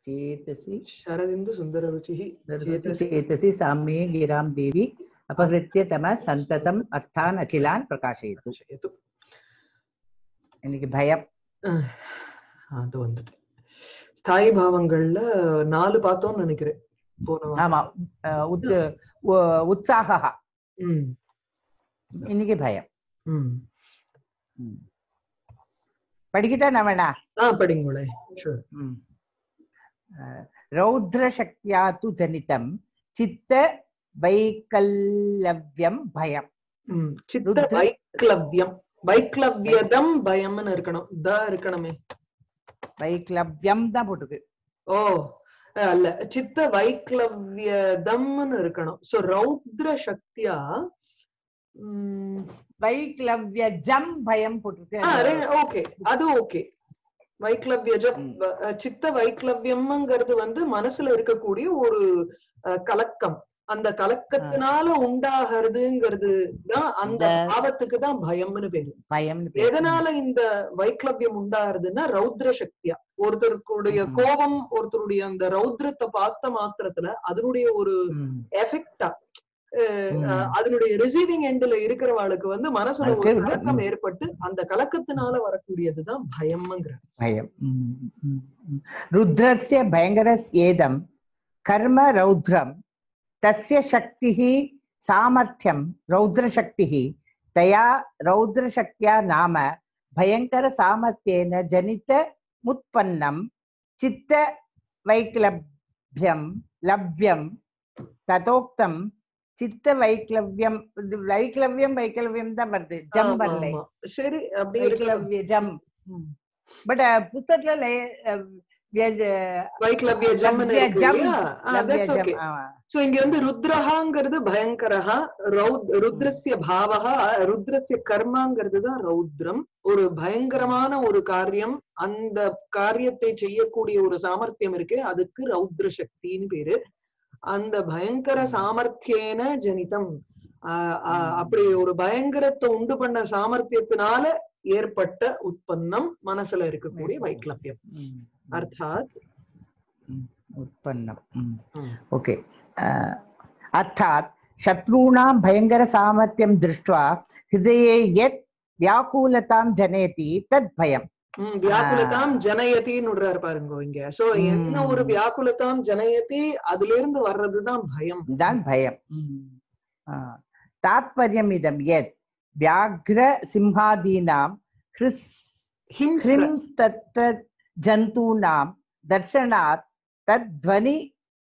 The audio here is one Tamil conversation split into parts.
चेतसि शरदिन्दु सुन्दररुचिः चेतसि चेतसि साम्ये गिरां देवी अपहृत्य तमः सन्ततम् अर्थान् अखिलान् प्रकाशयतु दर्शयतु இன்னைக்கு பயம் அஹ், அது வந்துட்டு ஸ்தாயி பாவங்கள்ல நாலு பார்த்தோம்னு நினைக்கிறேன் போன வாரம். ஆமா அஹ், உத் உ- உற்சாகா ம் இன்னைக்கு பயம் ம் ம். படிக்கிட்டா நான் வேணா ஆ படிங்களே ஷூர் ம். அஹ், ரௌத்ரசக்தியா து ஜனிதம் சித்த வைக்கல்லவ்யம் பயம் ம் சித்த ருத்ர- வைக்லவ்யம் வைக்லவ்யதம் பயம்னு இருக்கணும் த இருக்கணுமே வைக்லவ்யம் தான் போட்டிருக்கு ஓ அஹ், அல்ல சித்த வைக்லவ்யதம்னு இருக்கணும் சோ ரௌத்ர சக்தியா ம் வைக்லவ்ய ஜம் பயம் போட்டிருக்கு ஓகே அது ஓகே வைக்லவ்யஜம் ம். வ- அஹ் சித்த வைக்லவ்யம்ங்கிறது வந்து மனசுல இருக்கக்கூடிய ஒரு அஹ், கலக்கம் அந்த கலக்கத்தினால உண்டாகிறதுங்கிறது தான் அந்த இந்த- பாவத்துக்கு தான் பயம்னு பேரு பயம்னு பேரு. எதனால இந்த வைக்லவ்யம் உண்டாகிறதுன்னா ரௌத்ர சக்தியா ஒருத்தருக்குடைய ம். கோபம் ஒருத்தருடைய அந்த ரௌத்ரத்தை பார்த்த மாத்திரத்துல அதனுடைய ஒரு ம். எஃபெக்டா ம். அதனுடைய ரிசீவிங் எண்ட்ல இருக்கிறவாளுக்கு வந்து மனசுல ஒரு அதுக்கு- கலக்கம் ம். ஏற்பட்டு அந்த கலக்கத்தினால வரக்கூடியதுதான் பயம்ங்கிற भयम् ம், ம், ம். रुद्रस्य भयङ्करस्येदं कर्म रौद्रं तस्य शक्तिः सामर्थ्यं रौद्रशक्तिः तया रौद्रशक्त्या नाम भयङ्करसामर्थ्येन जनितमुत्पन्नं चित्तवैक्लभ्यं लभ्यं तथोक्तं चित्तवैक्लव्यं வைக்லவ்யம் வைக்லவ்யம் தான் வருது ஜம் ஆமா, வரலை ஆமா. சரி அப்படி இருக்கலாம் வைக்லவ்ய ஜம் பட் புத்தகத்துல லே- அஹ், விய- வைக்லவ்ய ஜம்னு லவ்ய இருக்கு ஜம், இல்லையா? ஆ, லவ்ய that's ஜம், okay. ஆமா. சோ இங்க வந்து ருத்ரஹாங்கிறது பயங்கரஹா ரௌத் ருத்ரஸ்ய பாவஹா ருத்ரஸ்ய கர்மாங்கிறது தான் ரௌத்ரம் ஒரு பயங்கரமான ஒரு காரியம் அந்த காரியத்தை செய்யக்கூடிய ஒரு சாமர்த்தியம் இருக்கு அதுக்கு ரௌத்ர சக்தின்னு பேரு அந்த பயங்கர ம். சாமர்த்தியேன ஜனிதம் ஆஹ் ஆஹ் ம். அப்படி ஒரு பயங்கரத்தை உண்டு பண்ண சாமர்த்தியத்தினால ஏற்பட்ட உற்பத்தம் மனசுல இருக்கக்கூடிய ம். வைக்லவ்யம் ம், ம், அர்த்தாத் ம், उत्पन्नम् ம். ம். ओके अर्थात् शत्रूणां भयङ्करसामर्थ्यं दृष्ट्वा हृदये यत् व्याकुलतां जनयति तद् भयम् ம், வியாக்குலதாம் ஜனயத்தின்னு விடுறாரு பாருங்க இங்க சோ என்ன ஒரு ம். வியாக்குலதாம் ஜனயதி அதுல இருந்து வர்றதுதான் பயம் दान् भयम् आ, तात्पर्यम् इदं यत् व्याघ्रसिंहादीनां हृस् ஹிம்ஸ்ர ह्रींस्तत्र जन्तूनां दर्शनात् तद्ध्वनि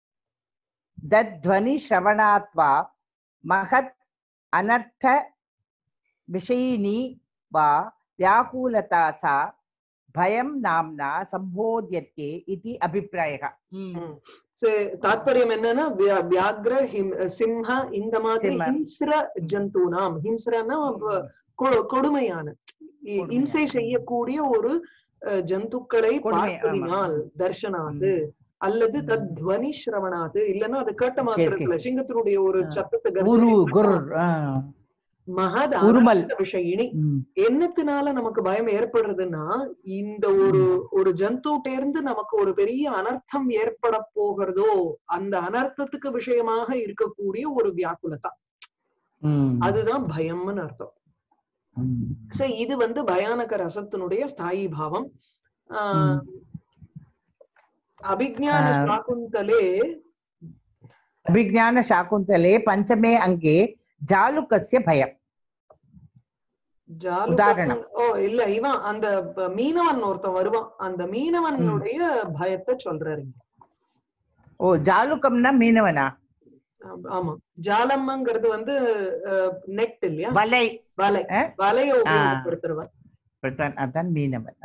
तद्ध्वनिश्रवणात् वा महत् अनर्थ विषयिणी वा व्याकुलता सा भयं नाम्ना सम्बोध्यते इति अभिप्रायः ம். So, தாத்பரியம் என்னன்னா வியா- வியாக்ர ஹிம் சிம்ஹ இந்த மாதிரி சிம்ம. ஹிம்ஸ்ர ஜந்தூனாம் ஹிம்ஸ்ரன்னா வ- கொ- கொடுமையான இ- கொடுமையான. இம்சை செய்யக்கூடிய ஒரு அஹ், ஜந்துக்களை கொடுமை, ஆமா. பார்ப்பதினால் தர்ஷனாது அல்லது ம். தத் துவனி ஸ்ரவணாது இல்லன்னா அது கேட்ட மாத்திரத்துல சிங்கத்தினுடைய ஒரு ஆ. சத்தத்தை गुरु கர்ஜனை गुर् பண்ணா மகத் உருமல். அனர்த்த விஷயினி ம், என்னத்தினால நமக்கு பயம் ஏற்படுறதுன்னா இந்த ஒரு ஒரு ஜந்துட்ட இருந்து நமக்கு ஒரு பெரிய அனர்த்தம் ஏற்பட போகிறதோ அந்த அனர்த்தத்துக்கு விஷயமாக இருக்கக்கூடிய ஒரு வியாக்குலதா ம், அதுதான் பயம்னு அர்த்தம் ம். சோ இது வந்து பயானக ரசத்தினுடைய ஸ்தாயி பாவம் ஆஹ் ம். அபிஜான ஆஹ் சாகுந்தலே अभिज्ञानशाकुन्तले पञ्चमे अङ्गे जालुकस्य भयम् ஜாலுகன் உதாரணம். ஓ இல்ல இவன் அந்த ப- மீனவன் ஒருத்தன் வருவான் அந்த மீனவனுடைய பயத்தை சொல்றாரு இங்க. ஓ ஜாலுக்கம்னா மீனவனா ஆம்- ஆமா ஜாலம்ங்கிறது வந்து நெட் இல்லையா வலை வலை ஆ? வலைய ஆ. உபயோகப்படுத்துறவன் அதான் அதான் மீனவன்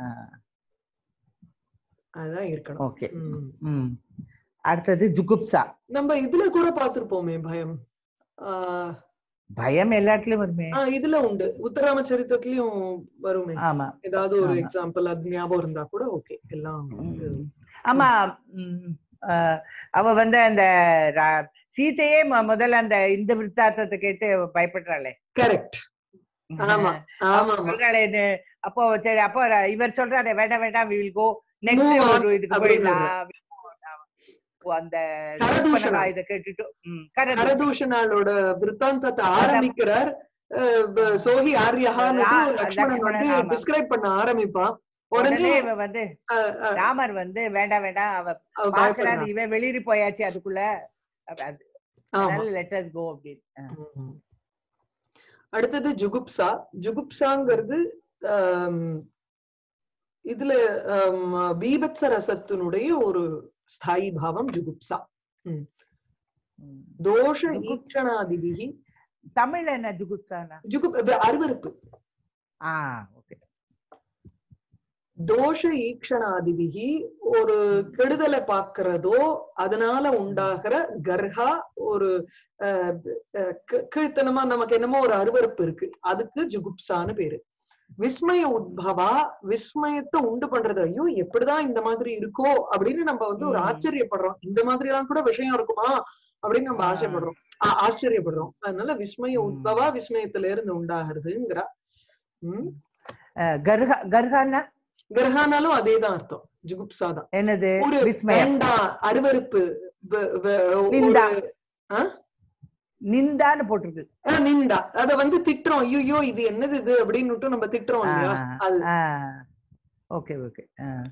அதான் இருக்கணும் ஓகே ம். ம் அடுத்தது ஜுகுப்சா நம்ம இதுல கூட பார்த்திருப்போமே பயம் ஆஹ் பயம் எல்லாத்துலயும் வருமே ஆஹ் இதுல உண்டு உத்தராம சரித்திரத்திலயும் வருமே ஆமா ஏதாவது ஒரு ஆமா. எக்ஸாம்பிள் அது ஞாபகம் இருந்தா கூட ஓகே எல்லாம் ம். ஆமா ம், அஹ், அவ வந்து அந்த ரா- சீதையே மொ- முதல்ல அந்த இந்த விருத்தாந்தத்தை கேட்டு பயப்படுறாளே கரெக்ட் ஆமா அவ ஆமா ஆமா சொல்றாளே இது, அப்போ சரி அப்போ இவர் சொல்றாரு வேண்டாம் வேண்டாம் will go next Move on ஒரு இதுக்கு அப்படின்னு போயிடலாம் அந்த கரதூஷணா. இத கேட்டுட்டு ம், கரதூஷணா. கரதூஷணாளோட விருத்தாந்தத்தை ஆரம்பிக்கிறார் அஹ் ப- சோஹி ஆர்யஹான்னு ரா- லக்ஷ்மணன் வந்து லக்ஷ்மணன், ஆமா. டிஸ்கிரைப் பண்ண ஆரம்பிப்பான் உடனே உடனே இவன் வந்து அஹ், அஹ், ராமர் வந்து வேண்டாம் வேண்டாம் அவ அவ பாக்குறாரு பயப்படுறான். இவன் வெளியில போயாச்சு அதுக்குள்ள அப்ப அது- ஆமா அதனால லெட்டர்ஸ் கோ அப்படின்னு அஹ். ம். அடுத்தது ஜுகுப்சா ஜுகுப்சாங்கிறது ஆம், இதுல ஆம், பீபத்ச ரசத்தினுடைய ஒரு ஸ்தாயி பாவம் ஜுகுப்சா ம். தோஷ ஜுகுப்- ஈக்ஷணாதிபிகி தமிழ்ல என்ன ஜுகுப்சானா ஜுகுப் அது அருவருப்பு ஆ ஓகே தோஷ ஈக்ஷணாதிபிகி ஒரு கெடுதலை பார்க்கிறதோ அதனால உண்டாகிற கர்ஹா ஒரு அஹ், அஹ், கீ- கீழ்த்தனமா நமக்கு என்னமோ ஒரு அருவருப்பு இருக்கு அதுக்கு ஜுகுப்சான்னு பேரு விஸ்மய உத்பவா விஸ்மயத்தை உண்டு பண்றது ஐயோ எப்படிதான் இந்த மாதிரி இருக்கோ அப்படின்னு நம்ம வந்து ஒரு ம். ஆச்சரியப்படுறோம் இந்த மாதிரி எல்லாம் கூட விஷயம் இருக்குமா அப்படின்னு நம்ம ஆ. ஆசைப்படுறோம் ஆ- ஆச்சரியப்படுறோம் அதனால விஸ்மய ம். உத்பவா விஸ்மயத்துல இருந்து உண்டாகிறதுங்கிறா உம் அஹ், கர்ஹா கர்ஹான்னா கிரகானாலும் அதேதான் அர்த்தம் ஜுகுப்சா தான் என்னது ஒரு விஸ்மயம் வேண்டாம் அருவருப்பு வ- வ- ஒரு- நிந்தா. ஆ? நிந்தான்னு போட்டிருக்கு ஆ, நிந்தா அத வந்து திட்டுறோம் ஐயோ இது என்னது இது அப்படின்னு நம்ம திட்டுறோம் இல்லையா அது ஓகே ஓகே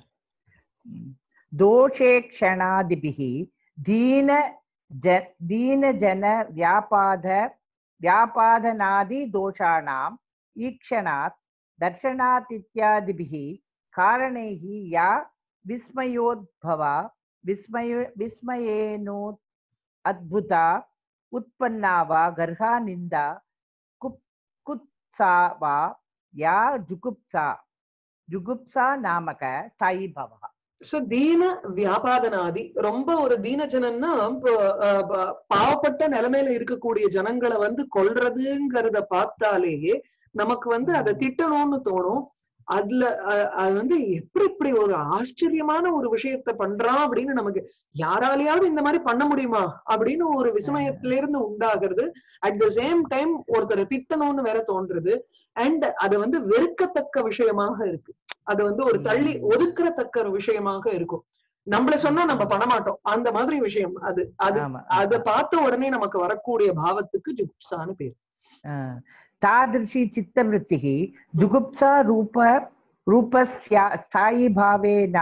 தோஷே க்ஷணாதிபிः दीन ज दीनजन व्यापाद व्यापादनादि दोषाणाम् ईक्षणात् दर्शनात् इत्यादिभिः कारणैः या विस्मयोद्भवा विस्मय विस्मयेनो अद्भुता उत्पन्ना वा गर्हा निन्दा कुप् कुत्सा वा या जुगुप्सा जुगुप्सा नामक स्थायी भवः சோ தீன வியாபாதனாதி ரொம்ப ஒரு தீன ஜனன்னா இப்போ, அஹ், ப- பாவப்பட்ட நிலைமையில இருக்கக்கூடிய ஜனங்களை வந்து கொல்றதுங்கிறத பார்த்தாலேயே நமக்கு வந்து அதை திட்டணும்னு தோணும் அதுல அஹ், அது வந்து எப்படி இப்படி ஒரு ஆச்சரியமான ஒரு விஷயத்த பண்றான் அப்படின்னு நமக்கு யாராலையாவது இந்த மாதிரி பண்ண முடியுமா அப்படின்னு ஒரு விஸ்மயத்துல இருந்து உண்டாகிறது அட் த சேம் டைம் ஒருத்தரை திட்டணும்னு வேற தோன்றுறது அண்ட் அது வந்து வெறுக்கத்தக்க விஷயமாக இருக்கு அது வந்து ஒரு தள்ளி ம். ஒதுக்குறத்தக்க ஒரு விஷயமாக இருக்கும் நம்மள சொன்னா நம்ம பண்ண மாட்டோம் அந்த மாதிரி விஷயம் அது அது ஆமா அத பார்த்த உடனே நமக்கு வரக்கூடிய பாவத்துக்கு ஜுப்சான்னு பேர் ஆ. तादृशी चित्तवृत्तिः जुगुप्सा रूप रूपस्य स्थायीभावेन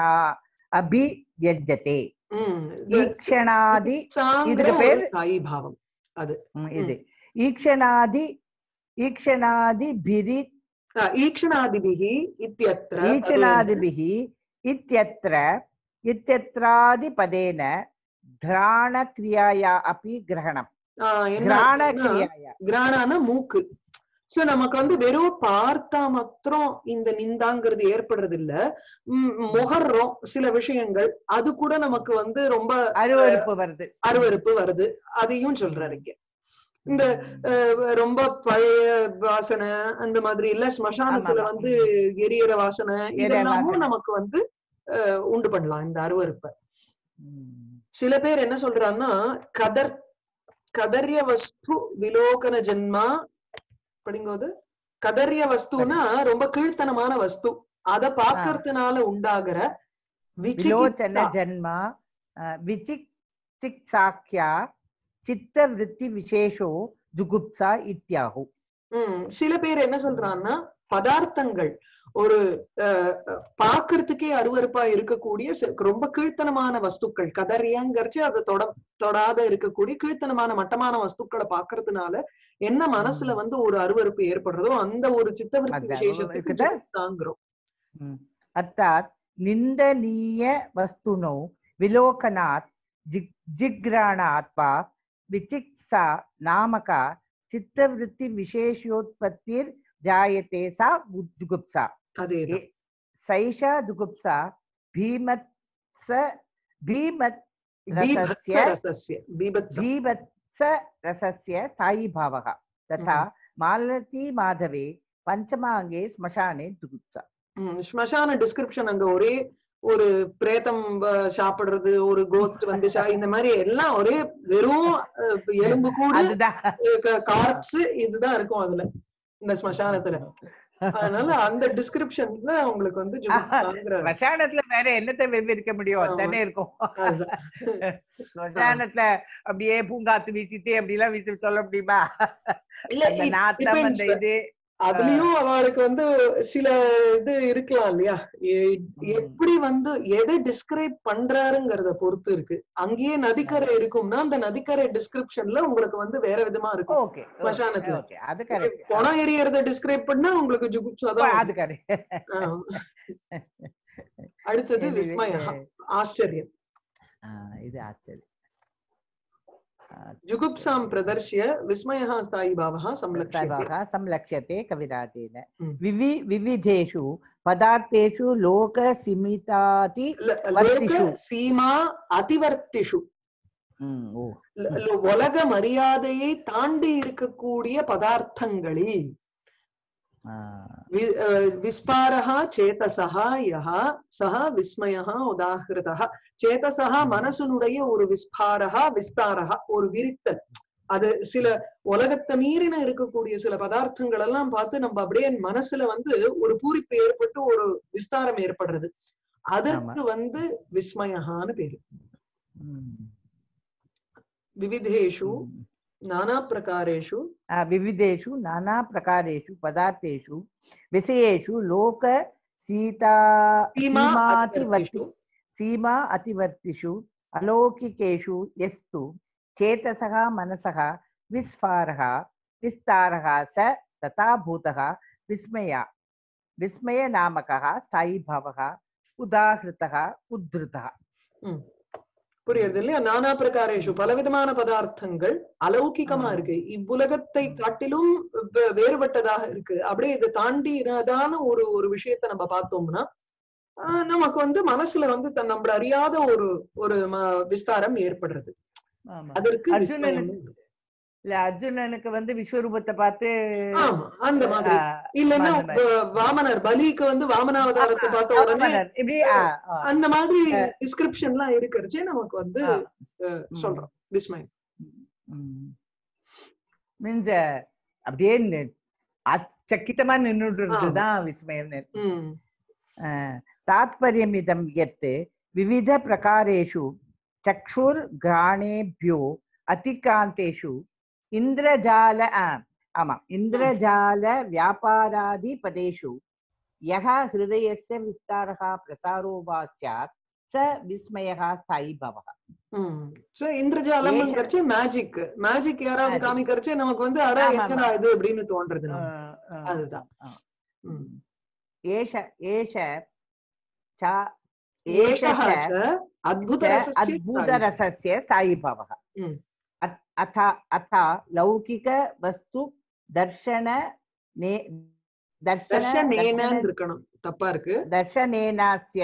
अभिव्यज्यते உம் இது ईक्षणादि ஜுகுப்சாங்கிற இதுக்கு ஒரு பேரு? ஸ்தாயி பாவம் ம், இது ईक्षणादि ईक्षणादिभिरि அஹ், ஈக்ஷணாதிபிகி இத்தியத்திர ईक्षणादिभिः इत्यत्र इत्यत्रादिपदेन घ्राणक्रियाया अपि ग्रहणम् ஆஹ், என்ன घ्राणक्रियाया கிராணான மூக்கு சோ நமக்கு வந்து வெறும் பார்த்தா மாத்திரம் இந்த நிந்தாங்கிறது ஏற்படுறது இல்ல உம் முகர்றோம் சில விஷயங்கள் அது கூட நமக்கு வந்து ரொம்ப அருவருப்பு வருது அருவருப்பு வருது அதையும் சொல்றாரு இங்க இந்த அஹ், ரொம்ப பழைய வாசனை அந்த மாதிரி இல்ல ஸ்மசானத்துல ஆமா. வந்து எரியற வாசனை எரியற இதெல்லாமும் வாசனை. நமக்கு வந்து அஹ், உண்டு பண்ணலாம் இந்த அருவருப்பை ம். சில பேர் என்ன சொல்றாங்கன்னா கதர் கதர்ய வஸ்து விலோகன ஜென்மா படிங்கோது கதர்ய வஸ்துனா ரொம்ப கீழ்த்தனமான வஸ்து அத பாக்குறதுனால உண்டாகிற विलोचन விசிகித்சா. जन्म विचिक् चिक्साख्या चित्तवृत्ति विशेषो जुगुप्सा इत्याहु ம், சில பேர் என்ன சொல்றாங்கன்னா பதார்த்தங்கள் ஒரு அஹ், அஹ், பாக்குறதுக்கே அருவருப்பா இருக்கக்கூடிய சி- ரொம்ப கீழ்த்தனமான வஸ்துக்கள் கதறியங்கிறச்சு அதை தொட தொடாத இருக்கக்கூடிய கீழ்த்தனமான மட்டமான வஸ்துக்களை பாக்குறதுனால என்ன மனசுல வந்து ஒரு அருவருப்பு ஏற்படுறதோ அந்த ஒரு சித்தவருத்தி அந்த விசேஷத்துக்கு இருக்குதா? தாங்கிறோம் हम्म. अर्थात् निन्दनीय वस्तुनो विलोकनात् जिग् जिघ्राणात् वा विचिक्सा नामका चित्तवृत्ति विशेषोत्पत्तिर् जायते सा जुगुप्सा அதேதான் ए- सैषा जुगुप्सा भीमत्स भीमत् பீபத்ஸ रसस्य ரசஸ்ய பீபத்ஸ भीभत्स रसस्य स्थायी भावः तथा मालती माधवे पञ्चमाङ्गे श्मशाने जुगुप्सा ம், ஸ்மசான டிஸ்கிரிப்ஷன் அங்க ஒரே ஒரு பிரேதம் அஹ், சாப்பிடுறது ஒரு கோஸ்ட் வந்து சா- இந்த மாதிரி எல்லாம் ஒரே வெறும் அஹ், எலும்பு கூடு அதுதான் கார்ப்ஸ் இதுதான் இருக்கும் அதுல இந்த ஸ்மசானத்துல அதனால அந்த டிஸ்கிரிப்ஷன்ல உங்களுக்கு வந்து ஜுகுப்சாங்கிற ஸ்மசானத்துல வேற என்னத்தை விவரிக்க முடியும் ஆமா. தானே இருக்கும் அதுதான். ஸ்மசானத்துல அப்படியே பூங்காத்து வீசிட்டு அப்படி எல்லாம் வீசி சொல்ல முடியுமா இல்ல அந்த it நாத்தம் depends. அந்த இது அதுலயும் அவளுக்கு வந்து சில இது இருக்கலாம் இல்லையா எ- எப்படி வந்து எதை டிஸ்கிரைப் பண்றாருங்கிறத பொறுத்து இருக்கு அங்கேயே நதிக்கரை இருக்கும்னா அந்த நதிக்கரை டிஸ்கிரிப்ஷன்ல உங்களுக்கு வந்து வேற விதமா இருக்கும் ஓகே ஸ்மசானத்துல. ஓகே அது கரெக்ட் பணம் எரியறத டிஸ்கிரைப் பண்ணா உங்களுக்கு ஜுகுப்சா தான் அது கரெக்ட் ஆ. அடுத்தது விஸ்மயா ஆச்சரியம் இது ஆச்சரியம் जुगुप्सां प्रदर्श्य विस्मयः स्थायी भावः संलक्ष्यते सायभागः संलक्ष्यते कविराजेन हम्म। विवि विविधेषु पदार्थेषु लोकसीमिताति ल- वर्तिषु। लोक सीमा அதிவர்த்திஷு ம், ஓ ல- ல- உலக மரியாதையை தாண்டி இருக்கக்கூடிய பதார்த்தங்களில் ஆ, வி- அஹ் விஸ்பாரः சேதசः யः சः விஸ்மயः உதாகிருதः சேதசः மனசனுடைய ஒரு விஸ்பாரஹா விஸ்தாரஹா ஒரு விரித்தல் அது சில உலகத்தை மீறின இருக்கக்கூடிய சில பதார்த்தங்கள் எல்லாம் பார்த்து நம்ம அப்படியே மனசுல வந்து ஒரு பூரிப்பு ஏற்பட்டு ஒரு விஸ்தாரம் ஏற்படுறது அதற்கு வந்து விஸ்மயஹான்னு பேரு ம், விவிதேஷு ம். நானா பிரகாரேஷு आ, विविधेषु नानाप्रकारेषु पदार्थेषु विषयेषु लोक सीता सीमा सीमातिवर्ति अतिवर्तिषु। सीमा अतिवर्तिषु अलौकिकेषु यस्तु चेतसः मनसः विस्फारः विस्तारः स तथा भूतः विस्मया विस्मयनामकः स्थायीभावः उदाहृतः उद्धृतः ம். புரியுறது இல்லையா நானா பிரகாரேஷு பலவிதமான பதார்த்தங்கள் அலௌகிகமா ஆமா. இருக்கு இவ்வுலகத்தை காட்டிலும் வே- வேறுபட்டதாக இருக்கு அப்படியே இதை தாண்டி இராதான ஒரு ஒரு விஷயத்த நம்ம பார்த்தோம்னா ஆஹ் நமக்கு வந்து மனசுல வந்து தன் நம்மள அறியாத ஒரு ஒரு ம- விஸ்தாரம் ஏற்படுறது அதற்கு அர்ஜுனனுக்கு விஸ்மயம். இல்ல அர்ஜுனனுக்கு வந்து விஸ்வரூபத்தை பார்த்து ஆமா அந்த மாதிரி ஆ, இல்லைன்னா அந்த மாதிரி. வ- வாமனர் பலிக்கு வந்து வாமனாவதாரத்தை பார்த்த உடனே ஆமனர், இப்படி ஆ, ஆ. அந்த மாதிரி டிஸ்கிரிப்ஷன் எல்லாம் இருக்கிறச்சே நமக்கு வந்து ஆ. அஹ், சொல்றோம் விஸ்மயம் ம். மீன்ஸ் அப்படியே நி- அச்சக்கித்தமா நின்றுடுறதுதான் விஸ்மயம் உம் தாத்பரியமிதம் யத் விவித பிரகாரேஷு சக்ஷுர் கிராணேபியோ அதிகாந்தேஷு இந்திரஜால ஆ, ஆமா இந்திரஜால வியாபாராதி பதேஷு யஹ ஹிருதயஸ்ய விஸ்தாரः பிரசாரோ வா ஸ்யாத் ச விஸ்மயः ஸ்தாயி பவः சோ இந்திரஜாலம் ஏஷ- மேஜிக் மேஜிக் யாராவது Magic. காமிக்கிறச்சே நமக்கு வந்து அட ஆமா, என்னடா ஆமா. இது அப்படின்னு தோன்றது நமக்கு. ஆ, ஆ. அதுதான் ஆ. ம். ஏஷ ஏஷ ச ஏஷ ஏஷः ச ச அத்புத च ரசஸ்ய अद्भुतरसस्य स्थायीभावः ம். अथ- अथ अथ लौकिकवस्तु दर्शन ने दर्शन தர்ஷனேனன்னு दर्शन- இருக்கணும் தப்பா இருக்கு दर्शनेनास्य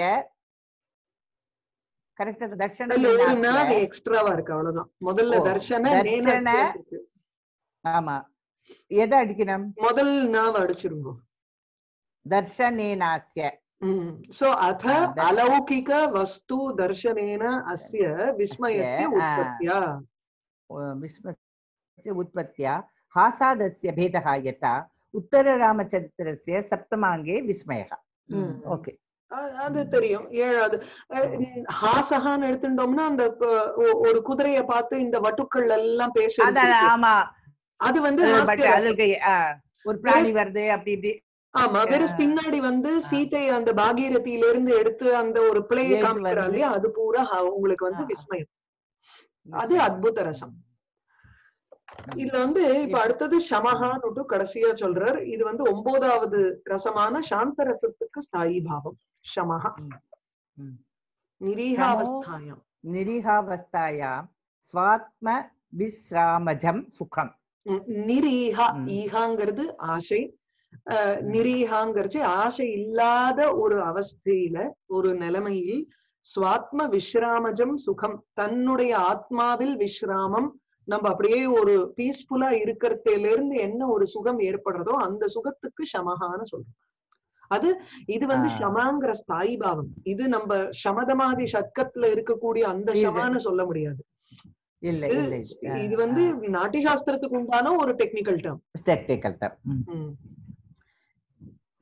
கரெக்ட் அதுல ஒரு தர்ஷன நாள் எக்ஸ்ட்ராவா இருக்கு அவ்வளவுதான் முதல்ல ஓ, தர்ஷன தர்ஷன- நேனஸ்ய இருக்கு. ஆமா எதை அடிக்கணும் முதல் நாவ அடிச்சிருங்க தர்ஷனேனாஸ்ய சோ அத ஆ, தர்ஷ- அலௌகிக வஸ்து தர்ஷனேன அஸ்ய விஸ்மயஸ்ய அஸ்ய, ஆ. உற்பத்தியா विस्मस्य उत्पत्त्या हासादस्य भेदः यथा उत्तररामचरित्रस्य सप्तमाङ्गे विस्मयः ம். ओके அ- அது தெரியும் ஏழாவது அஹ் உம் ஹாசகான்னு எடுத்துட்டோம்னா அந்த கு- ஒ- ஒரு குதிரைய பார்த்து இந்த வட்டுக்கள் எல்லாம் பேசுறது அதான் இருக்கு. ஆமா அது வந்து பட் ஹாஸ்ய ரசம். அதுக்கு ஆ, ஒரு பிராணி வருது அப்படி இப்படி ஆமா வெறும் ஆ. பின்னாடி வந்து சீட்டை அந்த பாகீரதியில இருந்து எடுத்து அந்த ஒரு பிள்ளைய எடுத்து காமிக்கிறா வருது. இல்லையா அது பூரா ஹ- உங்களுக்கு வந்து ஆ. விஸ்மயம் அது அத்புத ரசம் இதுல வந்து இப்ப இப்ப- அடுத்தது சமஹான்னு கடைசியா சொல்றார் இது வந்து ஒன்பதாவது ரசமான சாந்த ரசத்துக்கு ஸ்தாயி பாவம் சமஹா ம். நிரீகாவஸ்தாயம் நிரீகாவஸ்தாயாं ஸ்வாத்ம விஸ்ராமஜம் சுகம் உம் நிரீஹா ம். ஈஹாங்கிறது ஆசை அஹ், நிரீஹாங்கிறச்சு ஆசை இல்லாத ஒரு அவஸ்தையில ஒரு நிலைமையில் சுவாத்ம விஸ்ராமஜம் சுகம் தன்னுடைய ஆத்மாவில் விஸ்ராமம் நம்ம அப்படியே ஒரு பீஸ்ஃபுல்லா இருக்கிறதுல இருந்து என்ன ஒரு சுகம் ஏற்படுறதோ அந்த சுகத்துக்கு சமஹான்னு சொல்றோம் அது இது வந்து ஆ. ஷமாங்கிற ஸ்தாயி பாவம் இது நம்ம சமதமாதி சட்கத்துல இருக்கக்கூடிய அந்த இது- ஷமான்னு சொல்ல முடியாது இல்ல இது- இல்ல இது- இது வந்து நாட்டிய சாஸ்திரத்துக்கு உண்டான ஒரு டெக்னிக்கல் டேர்ம் டெக்னிக்கல் தான் ம். ம்.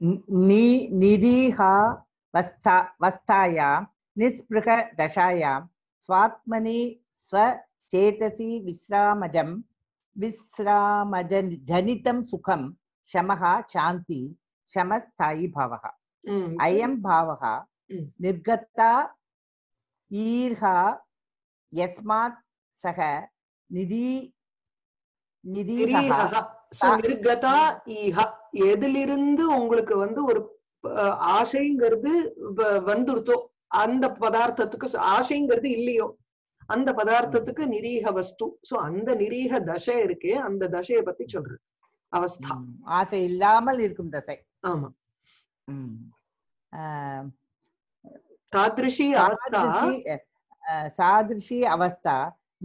नि निरीहा वस्था वस्थायां निःस्पृह दशायां स्वात्मनि स्वचेतसि विश्रामजं विश्रामजन जनितं सुखं शमः शान्ति शमस्थायी भवः ம். अयं भावः ம். निर्गता ईर्हा यस्मात् सः निधी निरीहः நிரீஹா. So, சா- நிர்கதா ஈஹா எதிலிருந்து உங்களுக்கு வந்து ஒரு அஹ், ஆசைங்கிறது வ- வந்துருத்தோ அந்த பதார்த்தத்துக்கு ச- ஆசைங்கிறது இல்லையோ அந்த பதார்த்தத்துக்கு நிரீக வஸ்து சோ அந்த நிரீக தசை இருக்கே அந்த தசையை பத்தி சொல்றது அவஸ்தா ம், ஆசை இல்லாமல் இருக்கும் தசை ஆமா ம். ஆஹ், தாதிருஷி அவஸ்தா सादृशी अ, सादृशी अवस्था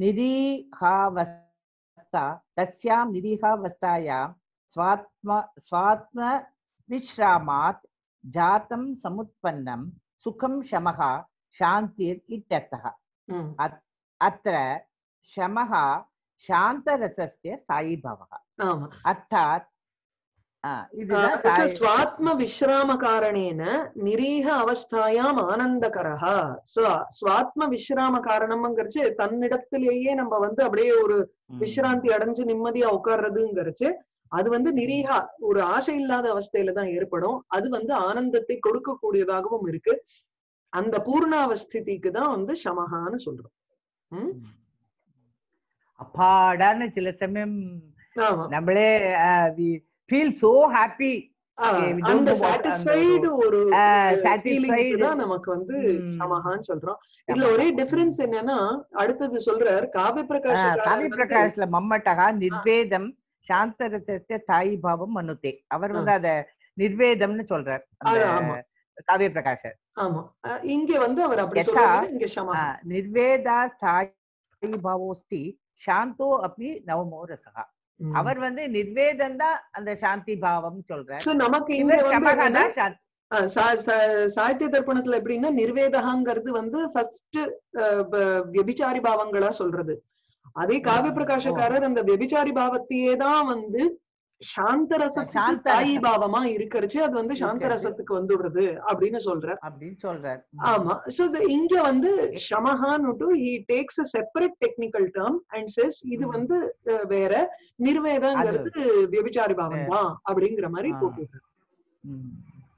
निरीहावस्था तस्यां निरीहावस्थायां स्वात्म स्वात्म विश्रामात् जातं समुत्पन्नं सुखं शमः शान्तिर् इत्यर्थः ம். अत्र शमः शान्तरसस्य स्थायीभवः ஆமா अर्थात् अ, இதுதான் ஆஹ் so சாய்- ஸ்வாத்ம விஸ்ராம காரணேன நிரீக அவஸ்தாயாம் ஆனந்தகரஹா சோ ஸ்வாத்ம விஸ்ராம காரணம்ங்கிறச்சு தன்னிடத்திலேயே நம்ம வந்து அப்படியே ஒரு ம். விஸ்ராந்தி அடைஞ்சு நிம்மதியா உட்கார்றதுங்கிறச்சு அது வந்து நிரீகா ஒரு ஆசை இல்லாத அவஸ்தையில தான் ஏற்படும் அது வந்து ஆனந்தத்தை கொடுக்கக்கூடியதாகவும் இருக்கு அந்த பூர்ணாவஸ்திதிக்கு தான் வந்து சமஹான்னு சொல்றோம் ம்? அப்பாடான்னு சில சமயம் ஆமா நம்மளே feel so happy ah, Okay, we don't அந்த know what அந்த சாட்டிஸ்ஃபைடு ஒரு feeling சாட்டிஸ்ஃபைடு தான் நமக்கு வந்து ம். சமஹான்னு சொல்றோம் இதுல ஒரே டிஃபரன்ஸ் என்னன்னா அடுத்தது சொல்றார் காவிய பிரகாஷ் காவி பிரகாஷ்ல மம்மட்டகா நிர்வேதம் சாந்தரசஸ்ய தாயி பாவம் மனுதே அவர் வந்து அத நிர்வேதம்னு சொல்றார் அந்த அது ஆமா. காவிய பிரகாஷர் ஆமா அஹ், இங்க வந்து அவர் அப்படி யதா, சொல்றாரு இங்க சமஹா நிர்வேதா ஸ்தாயி பாவோஸ்தி சாந்தோ அப்படி நவமோ ரசகா ம். அவர் வந்து நிர்வேதம் தான் அந்த சாந்தி பாவம் சொல்றார் So, நமக்கு இங்க இவர் வந்து சமகா என்னன்னா, தான் சாந்தி அஹ், சா- சா- சாகித்ய தர்ப்பணத்துல எப்படின்னா நிர்வேதகாங்கிறது வந்து ஃபர்ஸ்ட் வியபிச்சாரி பாவங்களா சொல்றது அதே காவிய ம், பிரகாஷக்காரர் அந்த வியபிச்சாரி பாவத்தையே தான் வந்து சாந்த ரசத்துக்கு சாந்த தாயி ரசம். பாவமா இருக்கிறச்சு அது வந்து சாந்த இருக்கிறது. ரசத்துக்கு வந்துடுறது அப்படின்னு சொல்றார் அப்படின்னு சொல்றார் ஆமா சோ இங்க வந்து ஷமஹான்னுட்டு he takes a separate technical term and says இது ம். வந்து அஹ், வேற நிர்வேதங்கிறது வியபிச்சாரி பாவம் தான் அப்படிங்கிற மாதிரி ஆ. போட்டு ம்.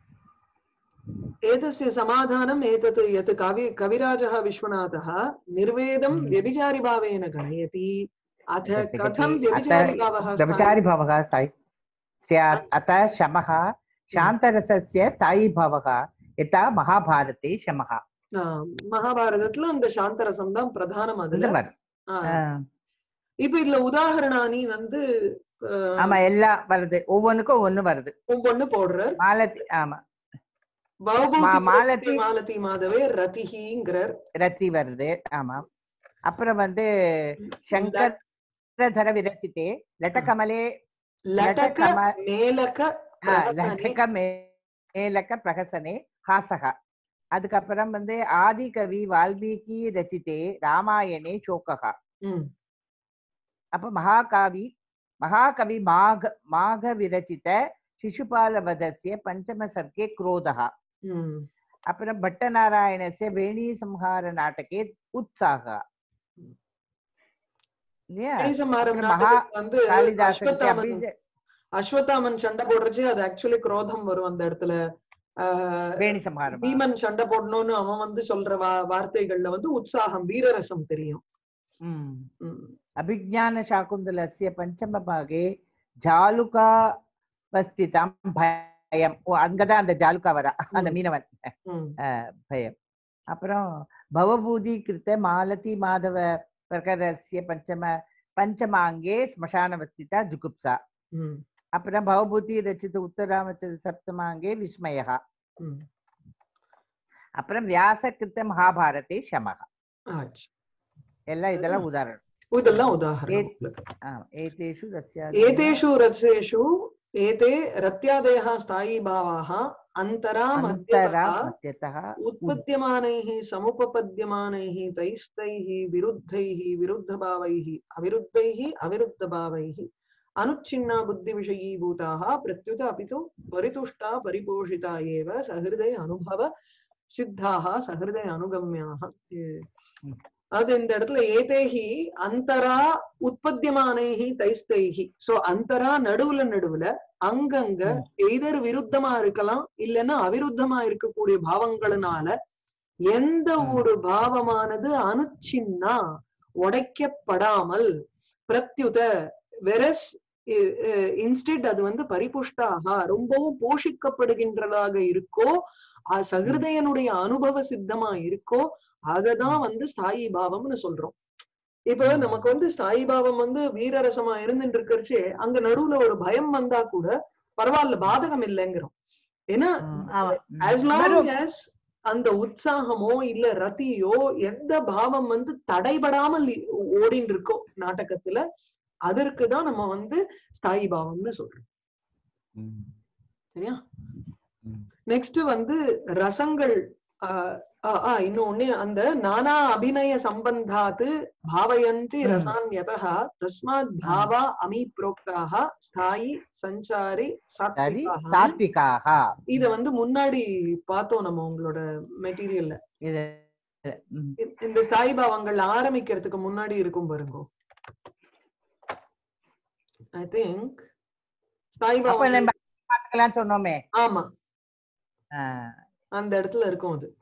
एतस्य समाधानम् एतत् यत् कवि कविराजः विश्वनाथः निर्वेदं हम्म। व्यभिचारिभावेन गणयति अथ जगति कथं अत व्यभिचारिभावः व्यभिचारी भावः स्थायि स्यात् अतः शमः शान्तरसस्य स्थायी भावः यथा महाभारते शमः ஆ, மகாபாரதத்துல அந்த சாந்தரசம் தான் பிரதானம் அதுல இந்த மாதிரி ஆ. ஆ. இப்ப இதுல உதாகரணானி வந்து ஆ, ஆமா எல்லாம் வருது ஒவ்வொன்றுக்கும் ஒவ்வொன்னு வருது ஒவ்வொன்னு போடுறார் மாலத்தி ஆமா பௌபூதி மா- மாலதி மாலதி- மாலதி மாதவே ரதிஹிங்கிறார் ரத்தி வருது ஆமா அப்புறம் வந்து சங்கர தர விரச்சித்தே லட்டகமலே லடக லடகம- மேலக ஆ, பிரஹசனே. லட்டக மேலக பிரகசனே ஹாசகா அதுக்கப்புறம் வந்து ஆதி கவி வால்மீகி ரச்சித்தே ராமாயணே சோககா ம், அப்ப மகாகாவி மகாகவி மாக மாக விரச்சித சிசுபாலவதஸ்ய பஞ்சம சர்க்கே குரோதகா ம். அப்புறம் பட்டநாராயணஸ்ய வேணி சம்ஹார நாடகே உற்சாகா இல்லையா கணிசமாரம் அப்புறம் மகா நாடகத்துல வந்து காளிதாசனுக்கு அஸ்வத்தாமன் அபிஜ- அஸ்வத்தாமன் சண்டை போடுறச்சு அது ஆக்சுவலி குரோதம் வரும் அந்த இடத்துல ஆஹ் வேணி சம்ஹாரம் பீமன் சண்டை போடணும்னு அவன் வந்து சொல்ற வா- வார்த்தைகள்ல வந்து உற்சாகம் வீரரசம் தெரியும் ம். ம். அபிஜான சாகுந்தலஸ்ய பஞ்சம பாகே ஜாலுகாவஸ்திதம் பயம் ஓ அங்கதான் அந்த ஜாலுகா வரா அந்த ம். மீனவன் ம். பயம் அப்புறம் பவபூதி கிருத்த மாலதி மாதவ பிரகரஸ்ய பஞ்சம பஞ்சமாங்கே ஸ்மசானவஸ்திதா ஜுகுப்சா ம். அப்புறம் பவபூதி ரச்சித உத்தராமச்ச சப்தமாங்கே விஸ்மயா ம். அப்புறம் வியாச கிருத்த மகாபாரதே சமகா ஆச்சு. எல்லாம் இதெல்லாம் உதாரணம் இதெல்லாம் உதாரணம் ஏ- உங்களுக்கு. ஆமா. ஏதேஷு ரஸ்யா एतेषु रथेषु एते रत्यादयः स्थायी भावाः अन्तरा அந்தரா मध्यतः மத்தியதः उत्पद्यमानैः समुपपद्यमानैः तैस्तैः विरुद्धैः विरुद्धभावैः अविरुद्धैः अविरुद्धभावैः அனுச்சின்னா புத்தி விஷயீபூதாக பிரத்யுத அபிது பரிதுஷ்டா பரிபோஷிதா ஏவ சஹிருதய அனுபவ சித்தாக சஹிருதய அனுகம்யாக இது- ம். அது இந்த இடத்துல ஏதேஹி அந்தரா உற்பத்தியமானேஹி தைஸ்தைஹி சோ அந்தரா நடுவுல நடுவுல அங்கங்க ம். எய்தர் விருத்தமா இருக்கலாம் இல்லைன்னா அவிருத்தமா இருக்கக்கூடிய பாவங்களினால எந்த ம். ஒரு பாவமானது அனுச்சின்னா உடைக்கப்படாமல் பிரத்யுத வெரஸ் இன்ஸ்டெட் அது வந்து பரிபுஷ்டாக ரொம்பவும் போஷிக்கப்படுகின்றதாக இருக்கோ அ- சகிருதயனுடைய அனுபவ சித்தமா இருக்கோ அததான் வந்து ஸ்தாயி பாவம்னு சொல்றோம் இப்ப ம். நமக்கு வந்து ஸ்தாயி பாவம் வந்து வீரரசமா இருந்துட்டு இருக்கிறச்சே அங்க நடுவுல ஒரு பயம் வந்தா கூட பரவாயில்ல பாதகம் இல்லைங்கிறோம் ஏன்னா ம், ஆமா. ம். as long வரும். as அந்த உற்சாகமோ இல்ல ரதியோ எந்த பாவம் வந்து தடைபடாமல் இ- ஓடின்னு இருக்கோ நாடகத்துல அதற்குதான் நம்ம வந்து ஸ்தாயி பாவம்னு சொல்றோம் ம். சரியா ம். நெக்ஸ்ட் வந்து ரசங்கள் ஆஹ் ஆஹ் ஆஹ் இன்னொன்னு அந்த நானா அபிநய சம்பந்தாத்து பாவயந்தி ம். ரசான் யதா தஸ்மாத் பாவா அமி புரோக்தாக ஸ்தாயி சஞ்சாரி சரி சாத்விகாஹான்னு சாத்விகாக இத வந்து முன்னாடி பார்த்தோம் நம்ம உங்களோட மெட்டீரியல்ல இது ம். இந்த ஸ்தாயி பாவங்கள் ஆரம்பிக்கிறதுக்கு முன்னாடி இருக்கும் பாருங்க ஐ திங்க் ஸ்தாயி அப்ப பாவங்கள் நம்ம பாத்துக்கலாம் சொன்னோமே ஆமா ஆ. அந்த இடத்துல இருக்கும் அது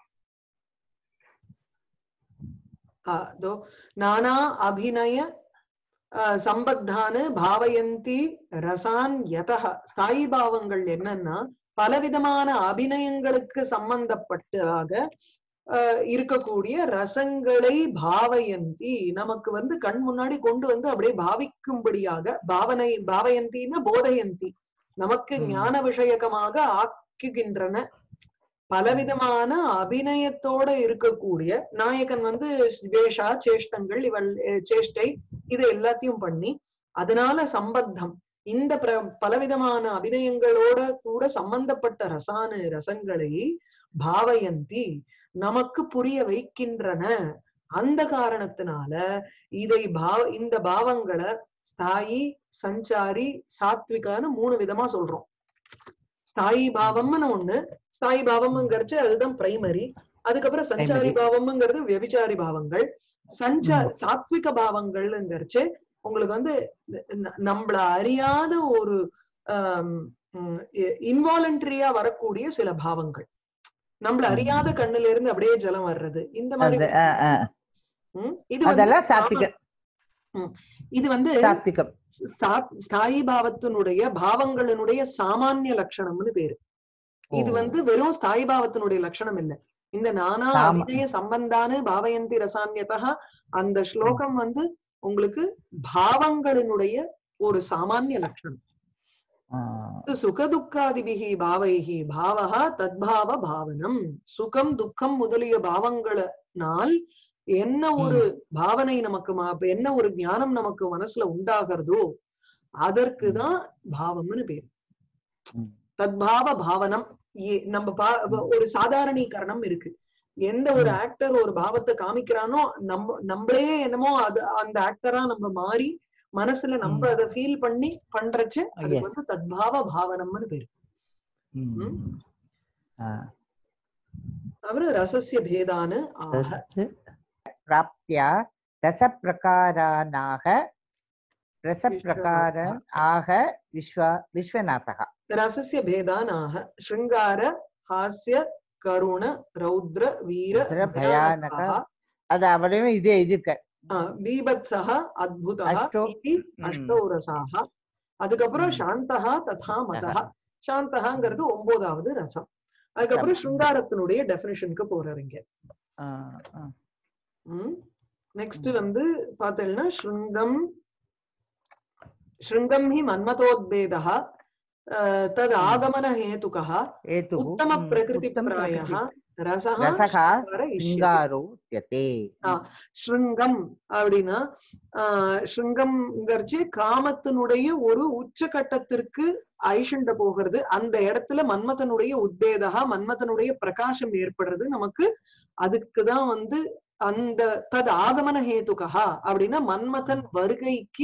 அதோ நானா அபிநய அஹ், சம்பத்தானு பாவயந்தி ரசான் யதஹ ஸ்தாயி பாவங்கள் என்னன்னா பலவிதமான அபிநயங்களுக்கு சம்பந்தப்பட்டதாக அஹ், இருக்கக்கூடிய ரசங்களை பாவயந்தி நமக்கு வந்து கண் முன்னாடி கொண்டு வந்து அப்படியே பாவிக்கும்படியாக பாவனை பாவயந்தின்னா போதயந்தி நமக்கு ம். ஞான விஷயகமாக ஆக்குகின்றன பலவிதமான அபிநயத்தோட இருக்கக்கூடிய நாயகன் வந்து வேஷா சேஷ்டங்கள் இவள் அஹ், சேஷ்டை இது எல்லாத்தையும் பண்ணி அதனால சம்பத்தம் இந்த பிர பலவிதமான அபிநயங்களோட கூட சம்பந்தப்பட்ட ரசானு ரசங்களை பாவயந்தி நமக்கு புரிய வைக்கின்றன அந்த காரணத்தினால இதை பாவ இந்த பாவங்களை ஸ்தாயி சஞ்சாரி சாத்விகான்னு மூணு விதமா சொல்றோம் ஸ்தாயி பாவம்னு ஒண்ணு ஸ்தாயி பாவம்ங்கிறச்சு அதுதான் பிரைமரி அதுக்கப்புறம் சஞ்சாரி Primary. பாவம்ங்கிறது व्यभिचाரி பாவங்கள் சஞ்சா சாத்விக பாவங்கள்ங்கிறச்சு உங்களுக்கு வந்து ந- நம்மள அறியாத ஒரு இன்வாலண்டரியா வரக்கூடிய சில பாவங்கள் நம்மள ம். அறியாத கண்ணுல இருந்து அப்படியே ஜலம் வர்றது இந்த மாதிரி அது ஆ, ஆ. ம், இது வந்து அதெல்லாம் சாத்விக இது வந்து சாத்விகம் சா- ஸ்தாயி பாவத்தினுடைய பாவங்களினுடைய சாமானிய லட்சணம்னு பேரு இது ஓ. வந்து வெறும் ஸ்தாயி பாவத்தினுடைய லட்சணம் இல்ல இந்த நானா சாம- அபிநய சம்பந்தானு பாவயந்தி ரசான்யதா அந்த ஸ்லோகம் வந்து உங்களுக்கு பாவங்களினுடைய ஒரு சாமானிய லட்சணம் ஆ. சுகதுக்காதிபிகி பாவைகி பாவகா தத்பாவ பாவனம் சுகம் துக்கம் முதலிய பாவங்களினால் என்ன ஒரு பாவனை நமக்கு மா- என்ன ஒரு ஞானம் நமக்கு மனசுல உண்டாகிறதோ அதற்குதான் பாவம்னு பேர் ம். தத்பாவ பாவனம் ஏ- நம்ம பா- ஒரு சாதாரணீகரணம் இருக்கு எந்த ஒரு ஆக்டர் ஒரு பாவத்தை காமிக்கிறானோ நம்ம நம்மளே என்னமோ அது அந்த ஆக்டரா நம்ம மாறி மனசுல நம்ம ம். அதை ஃபீல் பண்ணி பண்றச்சு அது Yes. வந்து தத்பாவ பாவனம்னு பேரு ம். ஆ. அவரு ரசஸ்ய பேதானு ஆக तत् प्राप्त्या रसप्रकारानाः रसप्रकार आह विश्व विश्वनाथः ரசஸ்ய பேதான் ஆக ஸ்ருங்கார ஹாஸ்ய கருண ரௌத்ர வீர ரௌத்ர, பயானக, பயானகः, அது அவரையும் இதே இதுக்கு ஆ, பீபத்சः அத்புதः அஷ்டோ, இதி அஷ்டௌ ரசாக அதுக்கப்புறம் ம். சாந்தகா ததா மதः சாந்தகாங்கிறது ஒன்பதாவது ரசம் அதுக்கப்புறம் ரசம். ஸ்ருங்காரத்தினுடைய டெபினிஷனுக்கு போறாரு இங்க ஆ, ஆ. நெக்ஸ்ட் ம். வந்து பாத்தீங்கன்னா ஸ்ருங்கம் ஸ்ருங்கம் ஹி மன்மதோத்பேதः அஹ், தத் ம். ஆகமன ஹேதுகः हेतुः உத்தம ம், பிரகிருதி उत्तम பிராயः प्रकृति- ரசः रसः शृङ्गार इष्यते. சிங்காரோ யதே ஆ. ஸ்ருங்கம் அப்படின்னா ஆஹ் ஸ்ருங்கம்ங்கிறச்சு காமத்தினுடைய ஒரு உச்சகட்டத்திற்கு ஐஷண்ட போகிறது அந்த இடத்துல மன்மதனுடைய உத்வேதா மன்மதனுடைய பிரகாசம் ஏற்படுறது நமக்கு அதுக்குதான் வந்து அந்த தது ஆகமன ஹேதுகா அப்படின்னா மன்மதன் வருகைக்கு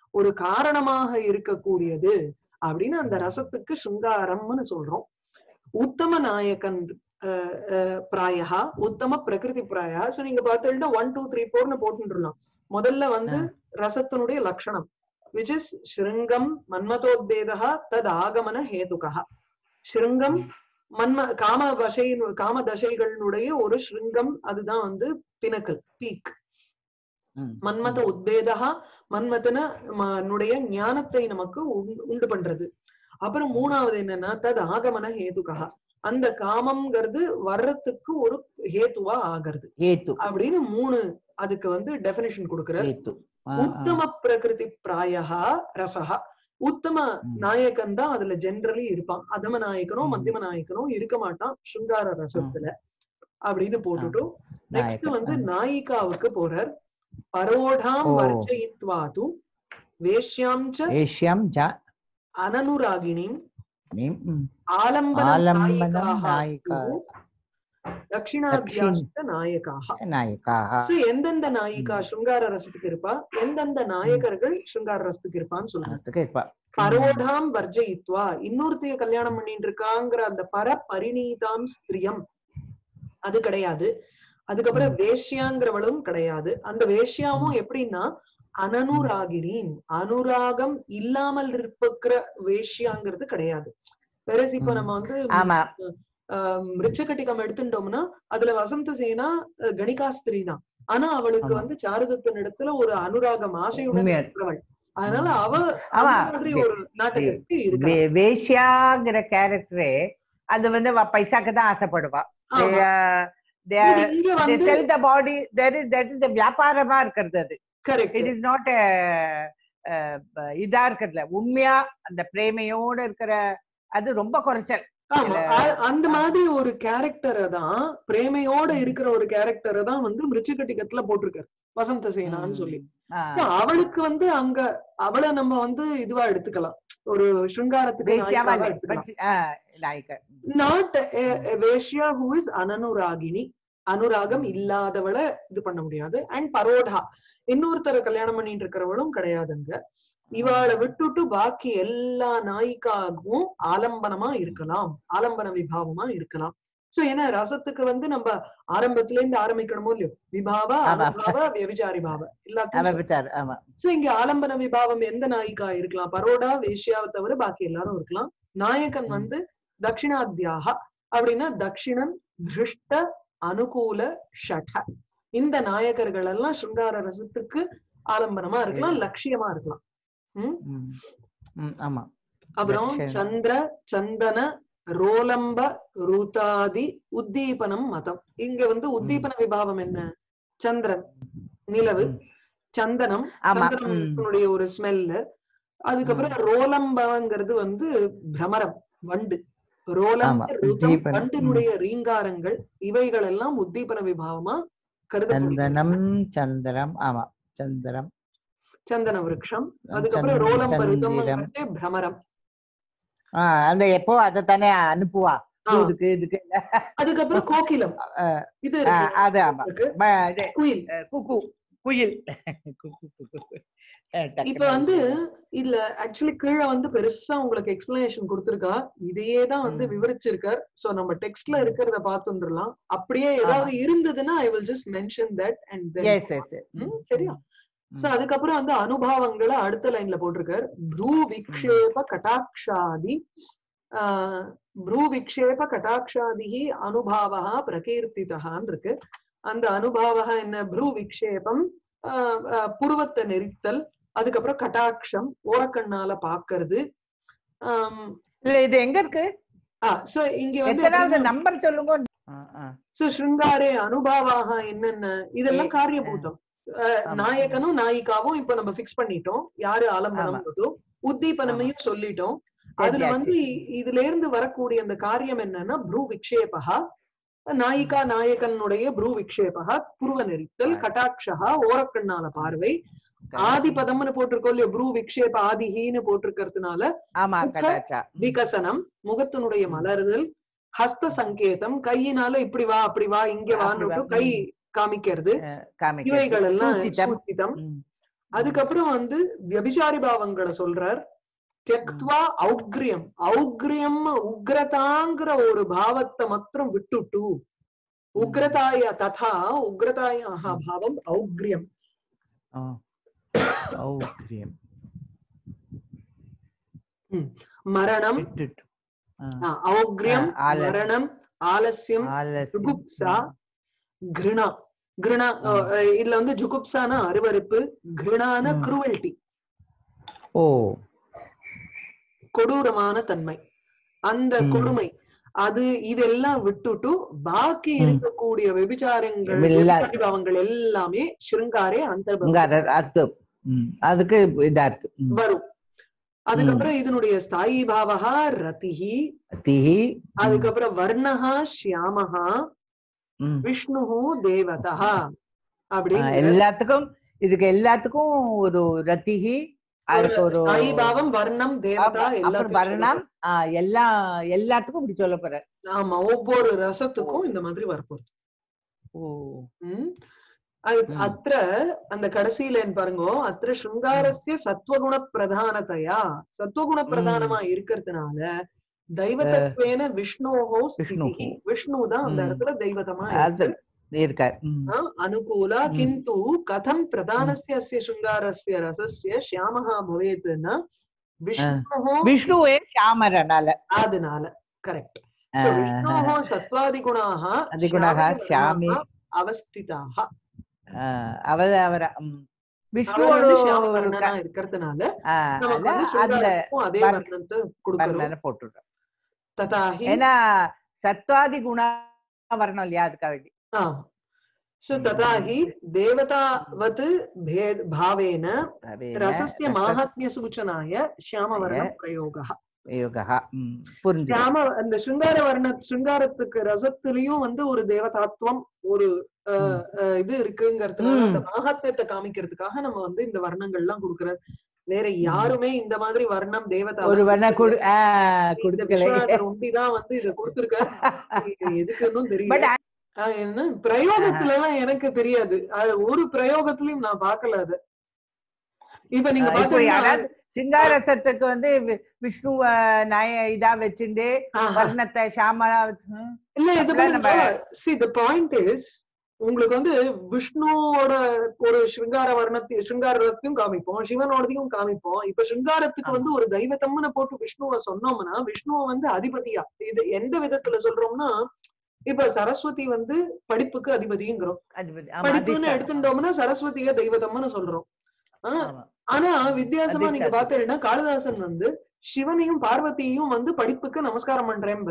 ஒரு காரணமாக இருக்கக்கூடியது அப்படின்னு அந்த ரசத்துக்கு சிருங்காரம்னு சொல்றோம் உத்தம நாயகன் அஹ், அஹ், பிராயஹா உத்தம பிரகிருதி பிராயா சோ நீங்க பார்த்தீங்கன்னா ஒன் டூ த்ரீ ஃபோர்னு போட்டுலாம் முதல்ல வந்து ரசத்தினுடைய லட்சணம் விச் இஸ் ஸ்ருங்கம் மன்மதோத்வேதா தத் ஆகமன ஹேதுகா ஸ்ருங்கம் மன்ம காம வசையின் காம தசைகளினுடைய ஒரு ஸ்ருங்கம் அதுதான் வந்து பினக்கல் பீக் ம். மன்மத உத்வேதா மன்மதன ம- னுடைய ஞானத்தை நமக்கு உண்டு- உண்டு பண்றது அப்புறம் மூணாவது என்னன்னா தது ஆகமன ஹேதுகா அந்த காமம்ங்கிறது வர்றதுக்கு ஒரு ஹேத்துவா ஆகிறது ஹேத்து அப்படின்னு மூணு அதுக்கு வந்து டெபினிஷன் கொடுக்கிறார் ஹேத்து ஆ, ஆ. உத்தம பிரகிருதி பிராயஹா ரசஹா உத்தம ம். நாயகன் தான் அதுல ஜென்ரலி இருப்பான் அதம நாயகனோ ம். மத்தியம நாயகனோ இருக்க மாட்டான் சுங்கார ரசத்துல அப்படின்னு போட்டுட்டு நெக்ஸ்ட் நாயகன். வந்து ஆ. நாயிகாவுக்கு போறார் பரோடாம் ஓ. வர்ஜயித்வாது வேஷ்யாம் ச ஏஷ்யம் ஜ அனனுராகிணிம் மீம், ம். ஆலம்பனம் ஆலம்பனம் நாயிகாः நாயிகா. ஸ்யுः, தட்சிணாபியாஸ்த நாயகாः நாயகாக So, எந்தெந்த நாயிகா சுங்கார ரசத்துக்கு இருப்பா எந்தெந்த நாயகர்கள் சுங்கார ரசத்துக்கு இருப்பான்னு சொல்றாங்க அதுக்கு இருப்பா பரோடாம் வர்ஜயித்வா இன்னொருத்தைய கல்யாணம் பண்ணிட்டு இருக்காங்கிற அந்த பர பரிணீதாம் ஸ்திரியம் அது கிடையாது அதுக்கப்புறம் வேஷ்யாங்கிறவளும் கிடையாது அந்த வேஷ்யாவும் எப்படின்னா அனனுராகிணின் அனுராகம் இல்லாமல் இருப்பக்கிற வேஷ்யாங்கிறது கிடையாது வெரஸ் இப்ப ம். நம்ம வந்து ஆமா ரிச்சகட்டிகம் எடுத்துட்டோம்னா அதுல வசந்த சேனா அஹ், கணிகாஸ்திரி தான் ஆனா அவளுக்கு ஆமா. வந்து சாருதத்தின் இடத்துல ஒரு அனுராகம் ஆசையுடன் உண்மையா. இருக்கிறவள் அதனால அவ ஆமா. அந்த மாதிரி ஒரு நாட்டகத்துக்கு இருக்கு வே- வேஷ்யாங்கிற கேரக்டரே அது வந்து அவ பைசாக்கு தான் ஆசைப்படுவா இங்க வந்து sell the body that is that is வியாபாரமா இருக்கிறது அது கரெக்ட் இட் இஸ் நாட் இதா இருக்கிறதுல உண்மையா அந்த பிரேமையோட இருக்கிற அது ரொம்ப குறைச்சல் ஆமா இல்ல. அ- அந்த மாதிரி ஒரு கேரக்டரை தான் பிரேமையோட இருக்கிற ஒரு கேரக்டரை தான் வந்து மிருச்சிகட்டிகத்துல போட்டிருக்காரு வசந்த சேனான்னு ம். சொல்லி ஆ. அப்ப அவளுக்கு வந்து அங்க அவளை நம்ம வந்து இதுவா எடுத்துக்கலாம் ஒரு சிருங்காரத்துக்கு வேஷ்யாவா நாயிகாவா இல்லை. எடுத்துக்கலாம் but, ஆ, நாயிகா. நாட் வேஷ்யா ஹூ இஸ் அனனுராகினி அனுராகம் இல்லாதவளை இது பண்ண முடியாது அண்ட் பரோடா இன்னொருத்தரை கல்யாணம் பண்ணிட்டு இருக்கிறவளும் கிடையாதுங்க இவாளை விட்டுட்டு பாக்கி எல்லா நாயிக்காகவும் ஆலம்பனமா இருக்கலாம் ஆலம்பன விபாவமா இருக்கலாம் சோ ஏன்னா ரசத்துக்கு வந்து நம்ம ஆரம்பத்துல இருந்து ஆரம்பிக்கணுமோ இல்லையோ விபாவ ஆமா. அனுபாவ வியபிச்சாரி பாவ அவ எல்லாத்தையும் விட்டாரு ஆமா சோ இங்க ஆலம்பன விபாவம் எந்த நாயிக்கா இருக்கலாம் பரோடா வேஷ்யாவை தவிர பாக்கி எல்லாரும் இருக்கலாம் நாயகன் ம். வந்து தட்சிணாத்தியாக அப்படின்னா தட்சிணன் திருஷ்ட அனுகூல ஷட இந்த நாயகர்கள் எல்லாம் சுங்கார ரசத்துக்கு ஆலம்பனமா இருக்கலாம் லட்சியமா இருக்கலாம் ம் ம். ம், ஆமா அப்புறம் லட்சணம். சந்திர சந்தன ரோலம்ப ருதாதி உத்தீபனம் மதம் இங்க வந்து உத்தீபன விபாவம் என்ன சந்திரன் நிலவு ம். சந்தனம் ஆமா, ம். சந்திரனுடைய ஒரு ஸ்மெல்லு அதுக்கப்புறம் ரோலம்பங்கிறது வந்து பிரமரம் வண்டு ரோலம்ப ஆமா, ருதம் உத்தீபனம். வண்டினுடைய ரீங்காரங்கள் இவைகள் எல்லாம் உத்தீபன விபாவமா கருதப்படுகிறது சந்தனம் சந்திரம் ஆமா சந்திரம் சந்தன விருட்சம் அதுக்கப்புறம் சந்திரம், ரோலம்ப சந்திரம். ருதம் பிரமரம் ஆஹ் அந்த எப்போ அதை தானே அனுப்புவா ஆ, இதுக்கு இதுக்கு அதுக்கப்புறம் கோகிலம் அஹ், இது ஆஹ், இருக்கு அது ஆமா இருக்கு. ப- இது, குயில் அஹ், குக்கு குயில் குக்கு, குக்கு. அஹ், இப்ப டக்குனு வந்து இல்ல ஆக்சுவலி கீழே வந்து பெருசா உங்களுக்கு எக்ஸ்பிளனேஷன் கொடுத்திருக்கா இதையே தான் வந்து ம். விவரிச்சிருக்கார் சோ நம்ம டெக்ஸ்ட்ல ம். இருக்கிறத பார்த்துடலாம் அப்படியே ஏதாவது இருந்ததுன்னா I will just mention that and then yes yes சரியா சோ அதுக்கப்புறம் வந்து அனுபவங்களை அடுத்த லைன்ல போட்டிருக்கார் ப்ரூ விக்ஷேப கட்டாட்சாதி ஆஹ் ப்ரூ விக்ஷேப கட்டாட்சாதி அனுபாவா பிரகீர்த்திதகான்னு இருக்கு அந்த அனுபாவா என்ன ப்ரூ விக்ஷேபம் ஆஹ் ஆஹ் புருவத்தை நெரித்தல் அதுக்கப்புறம் கட்டாட்சம் ஓரக்கண்ணால பாக்குறது ஆஹ் இல்ல இது எங்க இருக்கு ஆஹ் சோ இங்க வந்து எத்தனாவது எப்படின்னா- நம்பர் சொல்லுங்க ஆ, ஆ. சோ ஸ்ருங்காரே அனுபாவாக என்னென்ன இதெல்லாம் ஏ- காரியபூதம் அஹ், ஆமா. நாயகனும் நாயிகாவும் இப்ப நம்ம பிக்ஸ் பண்ணிட்டோம் யாரு ஆலம்பனம் உத்தீபனமையும் சொல்லிட்டோம் அதுல தெரியாச்சு. வந்து இ- இதுல இருந்து வரக்கூடிய அந்த காரியம் என்னன்னா ப்ரூ விக்ஷேபகா நாயிகா நாயகனுடைய ப்ரூ விக்ஷேபகா புருவ நெரித்தல் ஆ. கட்டாட்சகா ஓரக்கண்ணால பார்வை ஆதி பதம்னு போட்டிருக்கோம் இல்லையோ ப்ரூ விக்ஷேப ஆதிஹின்னு போட்டிருக்கிறதுனால ஆமா முக்க கடாச்சா விகசனம் முகத்தினுடைய ம். மலருதல் ஹஸ்த சங்கேதம் கையினால இப்படி வா அப்படி வா இங்க அப்படி வான்னு வா, கை ம். காமிக்கிறது காமிக்கிறது. இவைகள் எல்லாம் சூச்சிதம். சூச்சிதம் ம். அதுக்கப்புறம் வந்து வியபிசாரி பாவங்களை சொல்றார் தியக்த்வா ஔக்ரியம் ஔக்ரியம் உக்ரதாங்கிற ஒரு பாவத்தை மாத்திரம் விட்டுட்டு உக்ரதாய ததா உக்ரதாய பாவம் ஔக்ரியம் ஆ. ஔக்ரியம் மரணம் விட்டுட்டு ஆ. ஆ, ஔக்ரியம் ஆ, ஆலஸ்- மரணம் ஆலஸ்யம் ஆலஸ்யம். ஜுகுப்சா கிருணா கிருணா ஆ. அஹ் இதுல வந்து ஜுகுப்சான அருவருப்பு கிருணான ம். குருவல்டி ஓ கொடூரமான தன்மை அந்த ம். கொடுமை அது இதெல்லாம் விட்டுட்டு பாக்கி ம். இருக்கக்கூடிய விபிச்சாரங்கள் எல்லா- விபச்சாரி பாவங்கள் எல்லாமே சிருங்காரே அந்த இங்க அர- அர்த்தம் ம். அதுக்கு இதா இருக்கு ம். வரும் அதுக்கப்புறம் இதனுடைய ஸ்தாயி பாவகா ரதிஹி திஹி அதுக்கப்புறம் வர்ணஹா ஷியாமஹா ம். விஷ்ணு தேவதா ஆ, அப்படின்னு எல்லாத்துக்கும் இதுக்கு எல்லாத்துக்கும் ஒரு ரத்திகி அதுக்கு ஒரு ஸ்தாயி பாவம் வர்ணம் தேவதா ஆமா, அப்புறம் எல்லாத்துக்கும் வர்ணம் ஆ, எல்லா எல்லாத்துக்கும் இப்படி சொல்ல போற ஆமா ஒவ்வொரு ரசத்துக்கும் இந்த மாதிரி வரப்போகுது ஓ ம். அது ம். அത്ര அந்த கடைசியில பாருங்க அത്ര ஸ்ருங்காரஸ்ய சத்வகுண பிரதானதையா சத்வகுண பிரதானமா இருக்கிறதுனால தெய்வத்தத்வேன விஷ்ணோஹோ விஷ்ணுஹோ. ஸ்திதிஹி. விஷ்ணு தான் அந்த ம். இடத்துல தெய்வத்தமா அது இருக்கார் ம். ஆ, அனுகூலா ம். கிந்து கதம் பிரதானஸ்ய அஸ்ய ஸ்ருங்காரஸ்ய ரசஸ்ய ஷியாமஹா பவேத்னா விஷ்ணோஹோ விஷ்ணுவே ஷாமரனால அதனால கரெக்ட் ஆ, விஷ்ணோஹோ சத்வாதிகுணாः அதிகுணாக ஷியாமி அவஸ்திதாக ஆ, அவ அவர ம். அவர் விஷ்ணுவோட வந்து ஷியாமவர்ணனா இருக்கிறதுனால ஆ, நமக்கு வந்து அதுல சுருங்காரத்துக்கும் அதே வர்ண- வர்ணத்தை கொடுக்கிறோம் வர்ணனை போட்டுடுறோம் ததாஹி ஏன்னா சத்வாதி குணா வரணும் இல்லையா அதுக்காக வேண்டி ஆ சோ ததாஹி தேவதாவத் பேத் பாவேன அவேன ரசஸ்ய ரசஸ் மாஹாத்மிய சூச்சனாய ஷியாமவர்ண ய- பிரயோக யோகா ம், புரிஞ்சுது ஷியாம அந்த சிருங்கார வர்ண சிருங்காரத்துக்கு ரசத்திலையும் வந்து ஒரு தேவதாத்வம் ஒரு அஹ், அஹ், இது இருக்குங்கிறதுனால ம். அந்த மாஹாத்மியத்தை காமிக்கிறதுக்காக நம்ம வந்து இந்த வர்ணங்கள் எல்லாம் கொடுக்கறது வேற யாருமே இந்த மாதிரி வர்ணம் தேவதா ஒரு வண்ண கொடு ஆ, இந்த கொடுக்கலை விஸ்வநாதர் ஒண்டிதான் வந்து இத கொடுத்திருக்காரு இது எதுக்குன்னு தெரியல பட் ஆஹ் என்ன பிரயோகத்துல எல்லாம் எனக்கு தெரியாது அது ஒரு பிரயோகத்திலயும் நான் பார்க்கல அது இப்ப நீங்க இப்போ பாத்தீங்கன்னா யாராவது சிங்காரசத்துக்கு வந்து வி- விஷ்ணுவ நாய இதா வச்சுட்டு ஆஹா. வர்ணத்தை ஷாமரா வச்சு ம், இல்ல இது அப்படிலாம் நம்ம- சி த பாயிண்ட் இஸ் உங்களுக்கு வந்து விஷ்ணுவோட ஒரு சிருங்கார வர்ணத்தையும் சிருங்கார ரசத்தையும் காமிப்போம் சிவனோடதையும் காமிப்போம் இப்ப சிருங்காரத்துக்கு ஆமா. வந்து ஒரு தெய்வத்தம்னு போட்டு விஷ்ணுவை சொன்னோம்னா விஷ்ணுவை வந்து அதிபதியா இது எந்த விதத்துல சொல்றோம்னா இப்ப சரஸ்வதி வந்து படிப்புக்கு அதிபதிங்கிறோம் அதிபதி. ஆமா, படிப்புன்னு அதிஷ்டானம். எடுத்துட்டோம்னா சரஸ்வதிய தெய்வத்தம்னு சொல்றோம் ஆனா ஆமா. ஆனா வித்தியாசமா நீங்க அதிஷ்டானம். பாத்தீங்கன்னா காளிதாசன் வந்து சிவனையும் பார்வதியையும் வந்து படிப்புக்கு நமஸ்காரம் பண்றேன்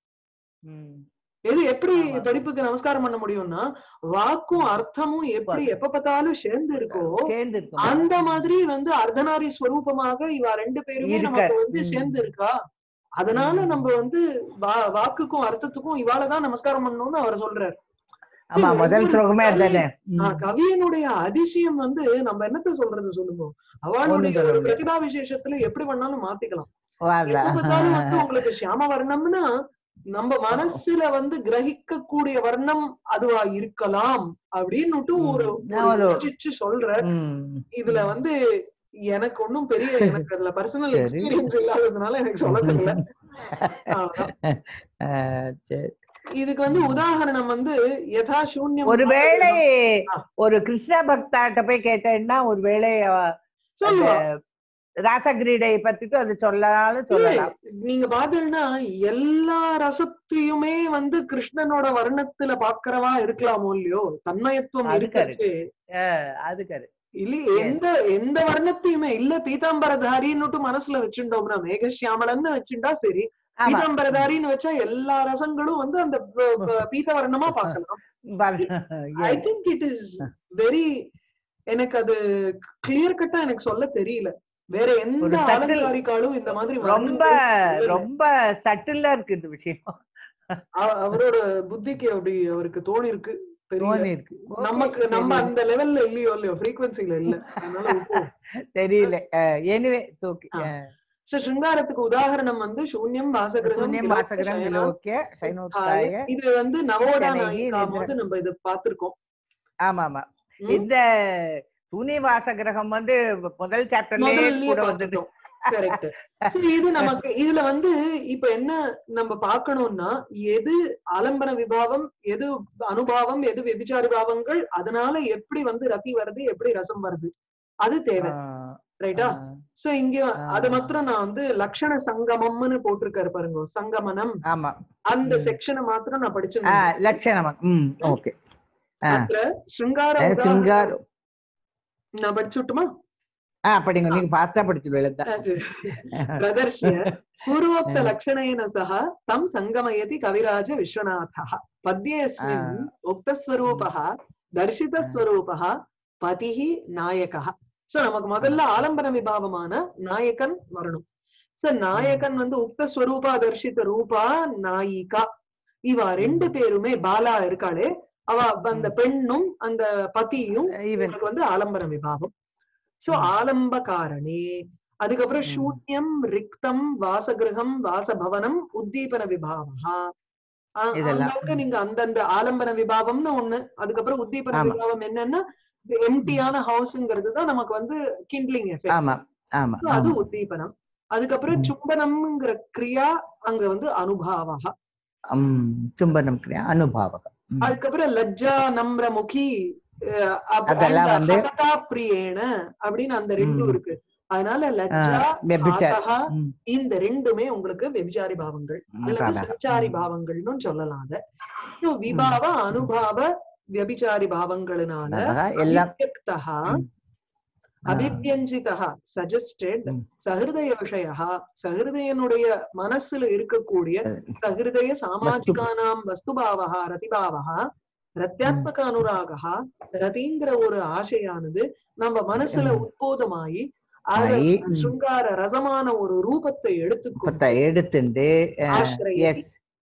ம். இது எப்படி ஆமா. படிப்புக்கு நமஸ்காரம் பண்ண முடியும்னா வாக்கும் அர்த்தமும் எப்படி எப்ப பார்த்தாலும் சேர்ந்து இருக்கோ சேர்ந்து இருக்கும். அந்த மாதிரி வந்து அர்த்தநாரி ஸ்வரூபமாக இவ ரெண்டு பேருமே இருக்கார். நமக்கு வந்து ம். சேர்ந்து இருக்கா அதனால ம். நம்ம வந்து வா- வாக்குக்கும் அர்த்தத்துக்கும் இவாளதான் நமஸ்காரம் பண்ணணும்னு அவர் சொல்றாரு ஆமா முதல் ஸ்லோகமே அதுதானே ம். ஆஹ் கவியனுடைய அதிசயம் வந்து நம்ம என்னத்த சொல்றது சொல்லுங்க அவளுடைய ஒண்ணும் சொல்ல ஒரு முடியாது. பிரதிபா விசேஷத்துல எப்படி வேணாலும் மாத்திக்கலாம் ஓ, அதுல. எப்ப பார்த்தாலும் வந்து உங்களுக்கு சியாம வர்ணம்னா நம்ம மனசுல வந்து கிரகிக்க வர்ணம் அதுவா இருக்கலாம் அப்படின்னுட்டு ம். ஒரு நான் ஒரு ஒரு- யோசிச்சு சொல்ற ம். இதுல வந்து எனக்கு ஒண்ணும் பெரிய எனக்கு அதுல பர்சனல் சரி. எக்ஸ்பீரியன்ஸ் இல்லாததுனால எனக்கு சொல்ல தெரியல அவ்வளவுதான். ஆ, சரி. இதுக்கு வந்து உதாரணம் வந்து யதா சூன்யம் ஒருவேளை ஆ. ஒரு கிருஷ்ண பக்தாட்ட போய் கேட்டேன்னா ஒருவேளை அவ அந்த சொல்லுவா ராசகிரீடை பத்திட்டு அது சொல்லலாம்னு சொல்லலாம் நீங்க பாத்தீங்கன்னா எல்லா ரசத்தையுமே வந்து கிருஷ்ணனோட வர்ணத்துல பாக்குறவா இருக்கலாமோ இல்லையோ தன்மயத்துவம் அது இருக்கச்சு அஹ் அது கரு இல்ல எந்த எந்த வர்ணத்தையுமே இல்ல பீதாம்பரதாரின்னுட்டு மனசுல வச்சுட்டோம்னா மேகசியாமலன்னு வச்சுட்டா சரி ஆமா பீதாம்பரதாரின்னு வச்சா எல்லா ரசங்களும் வந்து அந்த ப- ப- பீத வர்ணமா பார்க்கலாம் I Yes. Think it is very எனக்கு அது கிளியர் கட்டா எனக்கு சொல்ல தெரியல வேற எந்த ஒரு subtle- அலங்காரிக்காலும் இந்த மாதிரி ரொம்ப வர்ணங்கள் இல்ல. ரொம்ப சட்டிலா இருக்கு இந்த விஷயம் அ- அவரோட புத்திக்கு அப்படி அவருக்கு தோணி இருக்கு தெரியல தோணி இருக்கு நமக்கு Okay, நம்ம தெரியல. அந்த லெவல்ல இல்லையோ இல்லையோ ஃப்ரீக்வன்சில இல்ல அதனால விட்டுருவோம். தெரியல எனிவே ஓகே ஆ. So, சிருங்காரத்துக்கு உதாரணம் வந்து சூன்யம் வாசகிரகம் சூன்யம் வாசகரம் விலோக்கிய சைனோத்காய இது வந்து நவோடா ஜனகி நாயிகா நித்ர- போது நம்ம இத பாத்திருக்கோம் ஆமா ஆமா ம்? இந்த சூனிவாச கிரகம் வந்து முதல் சாப்டர்லயே முதல்லயே கூட வந்தது பார்த்துட்டோம் கரெக்ட் சோ இது நமக்கு இதுல வந்து இப்ப என்ன நம்ம பார்க்கணும்னா எது ஆலம்பன விபாவம் எது அனுபாவம் எது வெபிச்சாரி பாவங்கள் அதனால எப்படி வந்து ரத்தி வருது எப்படி ரசம் வருது அது தேவை ரைட்டா சோ இங்க அது மாத்திரம் நான் வந்து லக்ஷண சங்கமம்னு போட்டிருக்காரு பாருங்க சங்கமனம் ஆமா அந்த ம். செக்ஷனை மாத்திரம் நான் ஆ, படிச்சிருந்தேன் லட்சணம் ம் ஓகே அப்புற சிருங்கார உதாரணம் சிங்கார் நான் படிச்சுட்டுமா ஆ படிங்க நீங்க ஃபாஸ்டா படிச்சு அது प्रदर्श्य पूर्वोक्त लक्षणेन सह तं सङ्गमयति कविराज विश्वनाथः पद्येऽस्मिन् उक्तस्वरूपः दर्शितस्वरूपः பதிஹ நாயகः சோ நமக்கு முதல்ல ஆலம்பன விபாவமான நாயகன் வரணும் சோ நாயகன் வந்து உக்த ஸ்வரூபா தர்ஷித ரூபா நாயிகா இவ ரெண்டு பேருமே பாலா இருக்காளே அவ அந்த பெண்ணும் அந்த பதியும் ஈவன் உங்களுக்கு வந்து ஆலம்பன விபாவம் சோ ம். ஆலம்ப காரணே அதுக்கப்புறம் ம். சூன்யம் ரிக்தம் வாசகிரகம் வாசபவனம் உத்தீபன விபாவா ஆ, இதெல்லாம். அங்கங்க நீங்க அந்தந்த ஆலம்பன விபாவம்னு ஒண்ணு அதுக்கப்புறம் உத்தீபன ஆமா. விபாவம் என்னன்னா எம்டியான ஹவுஸ்ங்கிறது தான் நமக்கு வந்து கிண்ட்லிங் எஃபெக்ட் ஆமா ஆமா அது ஆமா. உத்தீபனம் அதுக்கப்புறம் ம். சும்பனம்ங்கிற கிரியா அங்க வந்து அனுபாவா ம், சும்பனம் கிரியா அனுபாவகம் ம். அதுக்கப்புறம் லஜ்ஜா நம்ர முகி அஹ், அப்- அதெல்லாம் and வந்து- ஹசதா பிரியேன அப்படின்னு அந்த ரெண்டும் ம். இருக்கு அதனால ஆ, லஜ்ஜா வெபிச்சார். ஆதஹா, ம், இந்த ரெண்டுமே உங்களுக்கு வெபிச்சாரி பாவங்கள் அல்லது பாவகம். சஞ்சாரி ம். பாவங்கள்னு சொல்லலாம் அத So, விபாவ அனுபாவ வியபிச்சாரி பாவங்களினால அழகா எல்லாம் அபிவியக்தா ம். ஆ, அபிவியஞ்சிதா சஜஸ்டட் ம். சஹிருதய விஷயா சஹிருதயனுடைய மனசுல இருக்கக்கூடிய சஹிருதய சாமாஜிகானாம் வஸ்துபாவா ரதிபாவா ரத்யாத்மக அனுராகா ரதிங்கிற ஒரு ஆசையானது நம்ம மனசுல ம். உத்போதமாயி அது ஆயி, ம். சுங்கார ரசமான ஒரு ரூபத்தை எடுத்துக்கொண்டு இப்ப எடுத்துண்டு ஆசிரயதி. எஸ்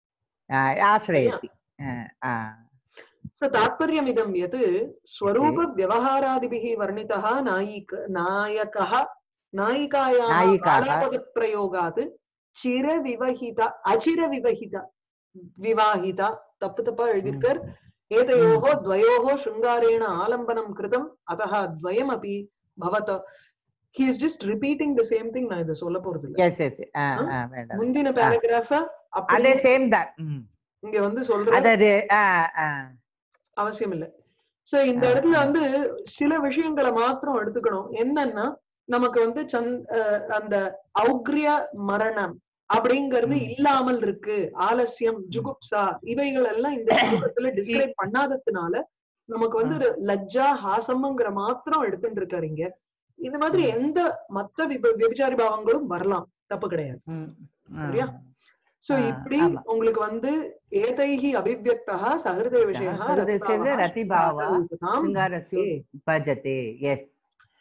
ஆசிரயத்தி ஆ, சோ தாத்பர்யமிதம் யத் ஸ்வரூப விவகாராதிபிः वर्णितः नायिक नायकः नायिकायाः नायिकाः। बालापदप्रयोगात् चिरविवहित अचिरविवहित विवाहित தப்பு தப்பா எழுதியிருக்கார் एतयोः द्वयोः शृङ्गारेण आलम्बनं कृतम् अतः द्वयमपि भवत he is just repeating the same thing நான் இதை சொல்ல போறது இல்ல எஸ் எஸ் ஆ, ஆ, வேண்டாம் முந்தின பேராகிராஃப அதே அப்படியே சேம் தான் ம். இங்க வந்து சொல்ற அது ஆ, ஆ. அவசியம் இல்ல சோ இந்த ஆ, இடத்துல ஆ. வந்து சில விஷயங்களை மாத்திரம் எடுத்துக்கணும் என்னன்னா நமக்கு வந்து சந்த் அஹ் அந்த ஔக்ரிய மரணம் அப்படிங்கிறது ம். இல்லாமல் இருக்கு ஆலசியம் ஜுகுப்சா இவைகள் எல்லாம் இந்த புத்தகத்துல டிஸ்கிரைப் பண்ணாததுனால நமக்கு வந்து ஒரு லஜ்ஜா ஹாசம்ங்கிற மாத்திரம் எடுத்துட்டு இருக்காரு இங்க இந்த மாதிரி ம். எந்த மத்த விப- விபச்சாரி பாவங்களும் வரலாம் தப்பு கிடையாது ம், ஆ. சரியா? சோ ஆ, இப்படி ஆமா. உங்களுக்கு வந்து ஏதைஹி அபிவியக்தா சஹிருதய விஷயா ஹிருதயஸ்ய ரதிபாவா ரதிபாவா சிங்காரஸ்ய பஜதே எஸ்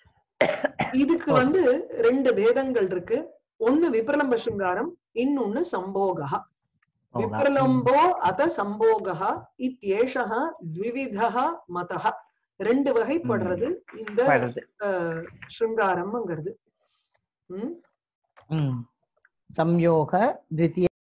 இதுக்கு Okay. வந்து ரெண்டு பேதங்கள் இருக்கு ஒண்ணு விப்ரலம்ப சிங்காரம் இன்னொன்னு சம்போகா விப்ரலம்போ அத சம்போகா இத்யேஷः த்விவிதः மதः ரெண்டு வகைப்படுறது இந்த படுது அஹ், சிருங்காரம்ங்கிறது ம் ம். சம்யோக द्वितीय